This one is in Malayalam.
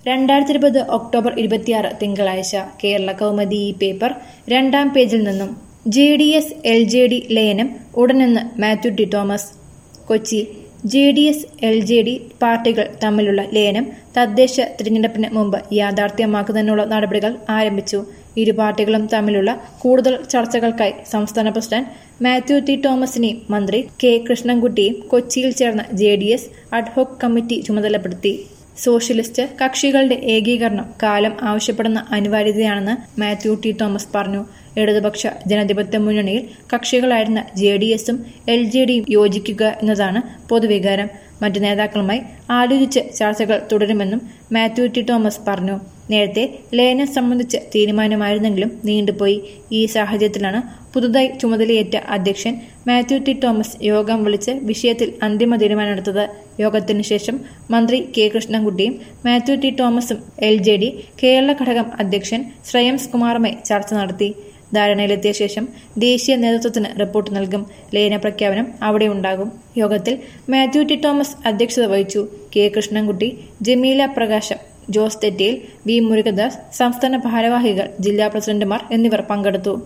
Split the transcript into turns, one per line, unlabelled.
രണ്ടായിരത്തി ഇരുപത് ഒക്ടോബർ ഇരുപത്തിയാറ് തിങ്കളാഴ്ച കേരള കൗമുദി ഈ പേപ്പർ രണ്ടാം പേജിൽ നിന്നും J D S L J D ലയനം ഉടനെന്ന് Mathew T Thomas Kochi J D S L J D പാർട്ടികൾ തമ്മിലുള്ള ലയനം തദ്ദേശ തിരഞ്ഞെടുപ്പിന് മുമ്പ് യാഥാർത്ഥ്യമാക്കുന്നതിനുള്ള നടപടികൾ ആരംഭിച്ചു ഇരു പാർട്ടികളും തമ്മിലുള്ള കൂടുതൽ ചർച്ചകൾക്കായി സംസ്ഥാന പ്രസിഡന്റ് മാത്യു ടി തോമസിനെയും മന്ത്രി കെ കൃഷ്ണൻകുട്ടിയും കൊച്ചിയിൽ ചേർന്ന J D S ad hoc committee ചുമതലപ്പെടുത്തി സോഷ്യലിസ്റ്റ് കക്ഷികളുടെ ഏകീകരണം കാലം ആവശ്യപ്പെടുന്ന അനിവാര്യതയാണെന്ന് മാത്യു ടി തോമസ് പറഞ്ഞു ഇടതുപക്ഷ ജനാധിപത്യ മുന്നണിയിൽ കക്ഷികളായിരുന്ന ജെ ഡി എസും എൽ ജെ ഡിയും യോജിക്കുക എന്നതാണ് പൊതുവികാരം മറ്റു നേതാക്കളുമായി ആലോചിച്ച് ചർച്ചകൾ തുടരുമെന്നും മാത്യു ടി തോമസ് പറഞ്ഞു നേരത്തെ ലയനം സംബന്ധിച്ച് തീരുമാനമായിരുന്നെങ്കിലും നീണ്ടുപോയി ഈ സാഹചര്യത്തിലാണ് പുതുതായി ചുമതലയേറ്റ അധ്യക്ഷൻ മാത്യു ടി തോമസ് യോഗം വിളിച്ച് വിഷയത്തിൽ അന്തിമ തീരുമാനമെടുത്തത് യോഗത്തിനു ശേഷം മന്ത്രി കെ കൃഷ്ണൻകുട്ടിയും മാത്യു ടി തോമസും എൽ ജെ ഡി കേരള ഘടകം അധ്യക്ഷൻ ശ്രേയംസ് കുമാറുമായി ചർച്ച നടത്തി ധാരണയിലെത്തിയ ശേഷം ദേശീയ നേതൃത്വത്തിന് റിപ്പോർട്ട് നൽകും ലയന പ്രഖ്യാപനം അവിടെ ഉണ്ടാകും യോഗത്തിൽ മാത്യു ടി തോമസ് അധ്യക്ഷത വഹിച്ചു കെ കൃഷ്ണൻകുട്ടി ജമീല പ്രകാശം ജോസ് തെറ്റേൽ വി മുരുകദാസ് സംസ്ഥാന ഭാരവാഹികൾ ജില്ലാ പ്രസിഡന്റുമാർ എന്നിവർ പങ്കെടുത്തു